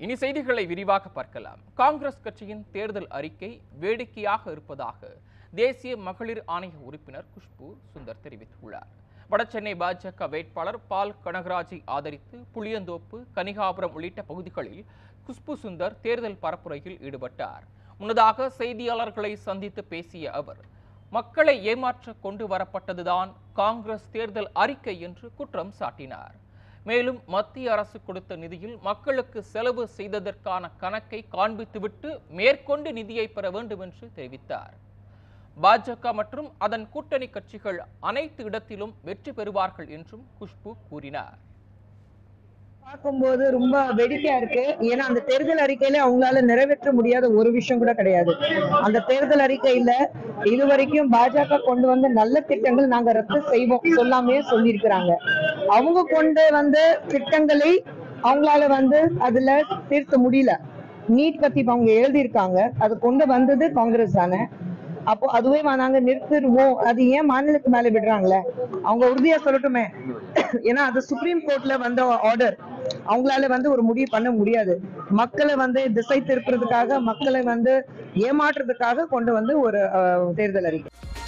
இனி செய்திகளை விரிவாக பார்க்கலாம் காங்கிரஸ் கட்சியின் தேர்தல் அறிக்கை வேடிக்கையாக இருப்பதாக தேசிய மகளிர் ஆணைய உறுப்பினர் குஷ்பு சுந்தர் தெரிவித்துள்ளார் வடசென்னை பாஜக வேட்பாளர் பால் கனகராஜை ஆதரித்து புளியந்தோப்பு கனிகாபுரம் உள்ளிட்ட பகுதிகளில் குஷ்பு சுந்தர் தேர்தல் பரப்புரையில் ஈடுபட்டார் முன்னதாக செய்தியாளர்களை சந்தித்து பேசிய அவர் மக்களை ஏமாற்ற கொண்டு வரப்பட்டதுதான் காங்கிரஸ் தேர்தல் அறிக்கை என்று குற்றம் சாட்டினார் மேலும் மத்திய அரசு கொடுத்த நிதியில் மக்களுக்கு செலவு செய்ததற்கான கணக்கை காண்பித்துவிட்டு மேற்கொண்டு நிதியை பெற வேண்டும் என்று தெரிவித்தார் பாஜக மற்றும் அதன் கூட்டணி கட்சிகள் அனைத்து இடத்திலும் வெற்றி பெறுவார்கள் என்றும் குஷ்பு கூறினார் பார்க்கும்போது ரொம்ப வேடிக்கையா இருக்கு ஏன்னா அந்த தேர்தல் அறிக்கையில அவங்களால நிறைவேற்ற முடியாத ஒரு விஷயம் கூட கிடையாது அந்த தேர்தல் அறிக்கையில இதுவரைக்கும் பாஜக கொண்டு வந்த நல்ல திட்டங்கள் நாங்க ரத்து செய்வோம் சொல்லாமே சொல்லியிருக்கிறாங்க அவங்க கொண்டு வந்த திட்டங்களை அவங்களால வந்து அதுல தீர்த்த முடியல நீட் பத்தி இப்ப அவங்க எழுதியிருக்காங்க அது கொண்டு வந்தது காங்கிரஸ் தானே அப்போ அதுவே வா- நாங்க நிறுத்திடுவோம் அது ஏன் மாநிலத்து மேல விடுறாங்களே அவங்க உறுதியா சொல்லட்டுமே ஏன்னா அது சுப்ரீம் கோர்ட்ல வந்த ஆர்டர் அவங்களால வந்து ஒரு முடிவு பண்ண முடியாது மக்களை வந்து திசை திருப்புறதுக்காக மக்களை வந்து ஏமாற்றுறதுக்காக கொண்டு வந்து ஒரு அஹ், தேர்தல் அறிக்கை